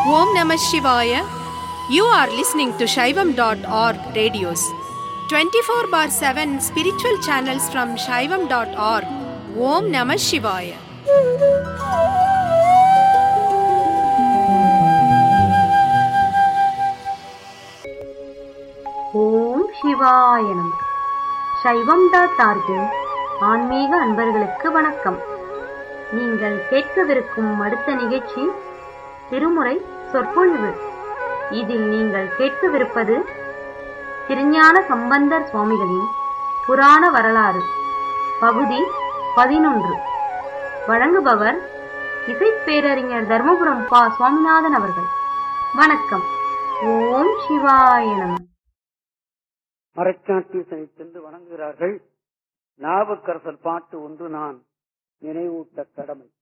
Om Namah Shivaya. You are listening to Shaivam.org radios. 24 bar 7 spiritual channels from Shaivam.org. Om Namah Shivaya. ஓம் சிவாய நம சைவம் dot ஆர்கின் ஆன்மீக அன்பர்களுக்கு வணக்கம் நீங்கள் கேட்கவிருக்கும் அடுத்த நிகழ்ச்சி திருமுறை சொற்பொழிவு இதில் நீங்கள் கேட்கவிருப்பது திருஞான சம்பந்தர் சுவாமிகளின் புராண வரலாறு பகுதி பதினொன்று வழங்குபவர் இசைப்பேரறிஞர் தர்மபுரம் பா சுவாமிநாதன் அவர்கள் வணக்கம் ஓம் சிவாய நம மறைக்காட்டீசனை சென்று வணங்குகிறார்கள் நாவுக்கரசர் பாட்டு ஒன்று நான் நினைவூட்ட கடமை